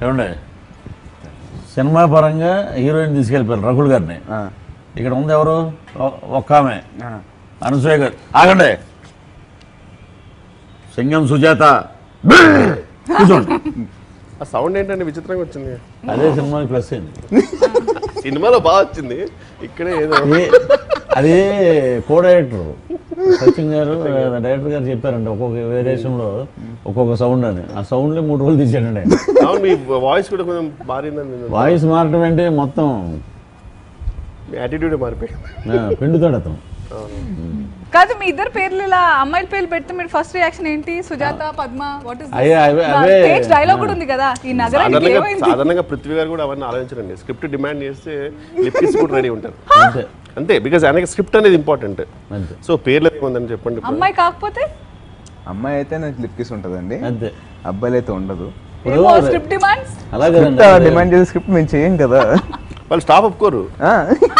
ఏమండి సినిమా పరంగా హీరోయిన్ తీసుకెళ్ళిపోయారు రకుల్ గారిని ఆ, ఇక్కడ ఉంది ఎవరు ఒ- ఒక్క ఆమె ఆ. అనసూయ గారు ఆగండి సింగం సుజాత కూర్చోండి ఆ సౌండ్ ఏంటంటే విచిత్రంగా వచ్చింది అదే సినిమాకి ప్లస్ అయింది సినిమాలో బాగా వచ్చింది ఇక్కడే ఏదో అది అది కో డైరెక్టర్ సచిన్ గారు డైరెక్టర్ గారు చెప్పారండి ఒక్కొక్క వేరియేషన్లో ఒక్కొక్క సౌండ్ అని ఆ సౌండ్లో మూడు రోజులు తీసాడండి ఆయన అవును మీ వాయిస్ కూడా కొంచెం మారిందని నేను వాయిస్ మారటం అంటే మొత్తం మీ యాటిట్యూడ్ మారిపోయింది ఆ, పిండుతాడు అతను కాదు మీ ఇద్దరు పేర్లు ఇలా అమ్మాయిల పేర్లు పెడితే మీరు ఫస్ట్ రియాక్షన్ ఏంటి సుజాత పద్మ వాట్ ఇస్ అయ్యే, అవే- అవే. డైలాగ్ కూడా ఉంది కదా ఈ నగరానికి సాధారణంగా ఏమైంది సాధారణంగా పృథ్వీ గారు కూడా అవన్నీ ఆలోచించరండి స్క్రిప్ట్ డిమాండ్ చేస్తే లిప్కిస్ కూడా రెడీ ఉంటారు అంతే అంతే బికాజ్ ఆయనకి స్క్రిప్ట్ అనేది ఇంపార్టెంట్ అంతే సో పేర్లు ఏముందని చెప్పండి ఇప్పుడు. అమ్మాయి కాకపోతే అమ్మాయి అయితే నాకు లిప్ కిస్ ఉంటుందండి అంతే అబ్బాయిలు అయితే ఉండదు స్క్రిప్ట్ డిమాండ్స్ అలాగే డిమాండ్ చేసే స్క్రిప్ట్ మేము చేయం కదా వాళ్ళు స్టాప్ ఒప్పుకోరు ఆ,